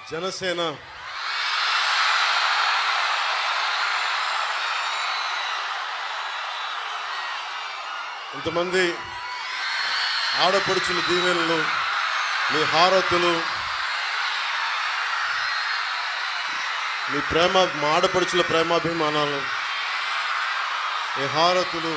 జనసేన ఇంతమంది ఆడపడుచుల దీవెనలు మీ హారతులు మీ ప్రేమ మా ఆడపడుచుల ప్రేమాభిమానాలు మీ హారతులు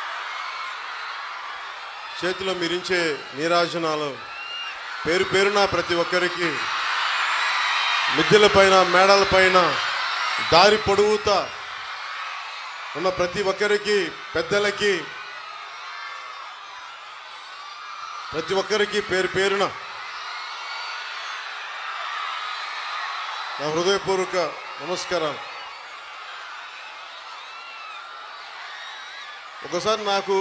చేతిలో మీరించే నీరాజనాలు పేరు పేరున ప్రతి ఒక్కరికి మిద్దెల మేడల పైన దారి పొడుగుతా ఉన్న ప్రతి ఒక్కరికి పెద్దలకి ప్రతి ఒక్కరికి పేరు పేరున నా హృదయపూర్వక నమస్కారం ఒకసారి నాకు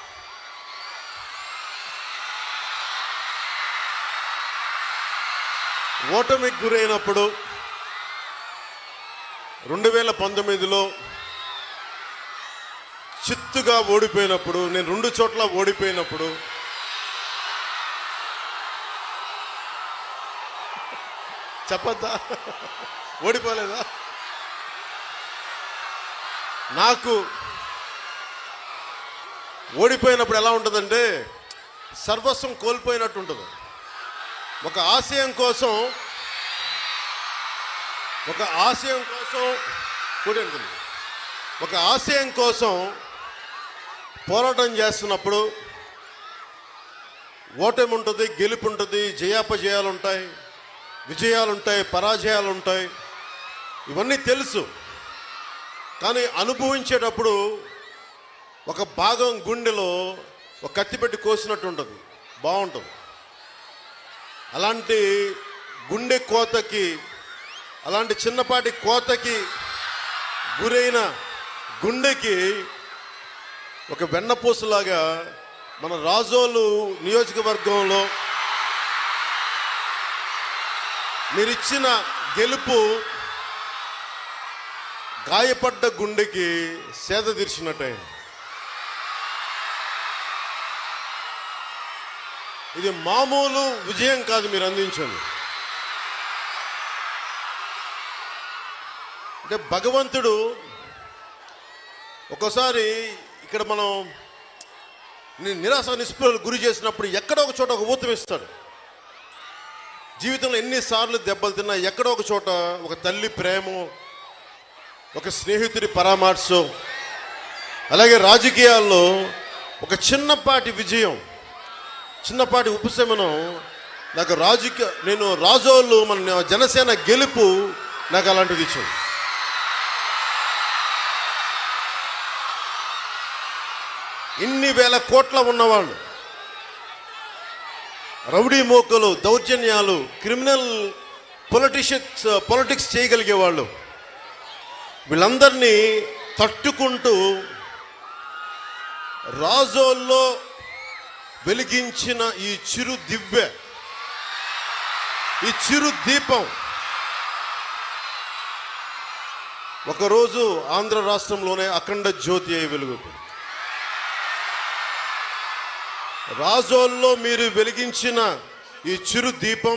ఓటమికి గురైనప్పుడు రెండు వేల పంతొమ్మిదిలో చిత్తుగా ఓడిపోయినప్పుడు నేను రెండు చోట్ల ఓడిపోయినప్పుడు చెప్పద్దా ఓడిపోలేదా నాకు ఓడిపోయినప్పుడు ఎలా ఉంటుందంటే సర్వస్వం కోల్పోయినట్టు ఉంటుంది ఒక ఆశయం కోసం ఒక ఆశయం కోసం కూడండి ఒక ఆశయం కోసం పోరాటం చేస్తున్నప్పుడు ఓటమి ఉంటుంది గెలుపు ఉంటుంది జయాపజయాలు ఉంటాయి విజయాలు ఉంటాయి పరాజయాలు ఉంటాయి ఇవన్నీ తెలుసు కానీ అనుభవించేటప్పుడు ఒక భాగం గుండెలో ఒక కత్తి పెట్టి కోసినట్టు ఉంటుంది బాగుంటుంది అలాంటి గుండె కోతకి అలాంటి చిన్నపాటి కోతకి గురైన గుండెకి ఒక వెన్నపూసలాగా మన రాజోలు నియోజకవర్గంలో మీరిచ్చిన గెలుపు గాయపడ్డ గుండెకి సేద తీర్చినట్టయింది ఇది మామూలు విజయం కాదు మీరు అందించండి అంటే భగవంతుడు ఒక్కోసారి ఇక్కడ మనం ని- నిరాశ నిస్పృహలు గురి చేసినప్పుడు ఎక్కడో ఒక చోట ఒక ఊతం ఇస్తాడు జీవితంలో ఎన్నిసార్లు దెబ్బలు తిన్నా ఎక్కడో ఒక చోట ఒక తల్లి ప్రేమ ఒక స్నేహితుడి పరామర్శం అలాగే రాజకీయాల్లో ఒక చిన్నపాటి విజయం చిన్నపాటి ఉపశమనం నాకు రాజకీయ నేను రాజోళ్ళు మన జనసేన గెలుపు నాకు అలాంటిది ఇచ్చింది ఇన్ని వేల కోట్ల ఉన్నవాళ్ళు రౌడీ మోకలు దౌర్జన్యాలు క్రిమినల్ పొలిటిషియన్స్ పొలిటిక్స్ చేయగలిగే వాళ్ళు వీళ్ళందరినీ తట్టుకుంటూ రాజోల్లో వెలిగించిన ఈ చిరు దివ్య ఈ చిరు దీపం ఒకరోజు ఆంధ్ర రాష్ట్రంలోనే అఖండ జ్యోతి అయి వెలుగుతుంది రాజోల్లో మీరు వెలిగించిన ఈ చిరు దీపం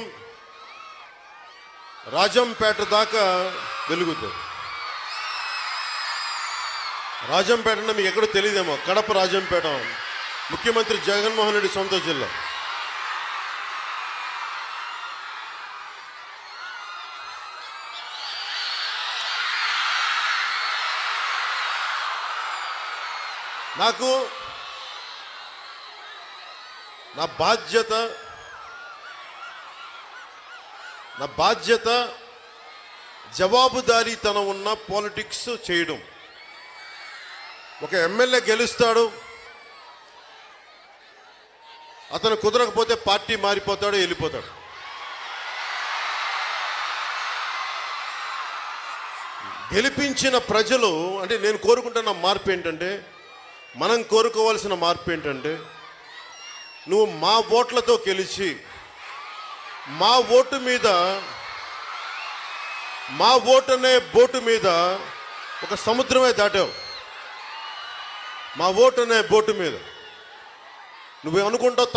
రాజంపేట దాకా వెలుగుతుంది రాజంపేట అంటే మీకు ఎక్కడో తెలియదేమో కడప రాజంపేట ముఖ్యమంత్రి జగన్మోహన్ రెడ్డి సొంత జిల్లా నాకు నా బాధ్యత నా బాధ్యత జవాబుదారీతనం ఉన్న పాలిటిక్స్ చేయడం ఒక ఎమ్మెల్యే గెలుస్తాడు అతను కుదరకపోతే పార్టీ మారిపోతాడు వెళ్ళిపోతాడు గెలిపించిన ప్రజలు అంటే నేను కోరుకుంటున్న మార్పు ఏంటంటే మనం కోరుకోవాల్సిన మార్పు ఏంటంటే నువ్వు మా ఓట్లతో గెలిచి మా ఓటు మీద మా ఓటు అనే బోటు మీద ఒక సముద్రమే దాటావు మా ఓటు అనే బోటు మీద నువ్వు అనుకుంటావు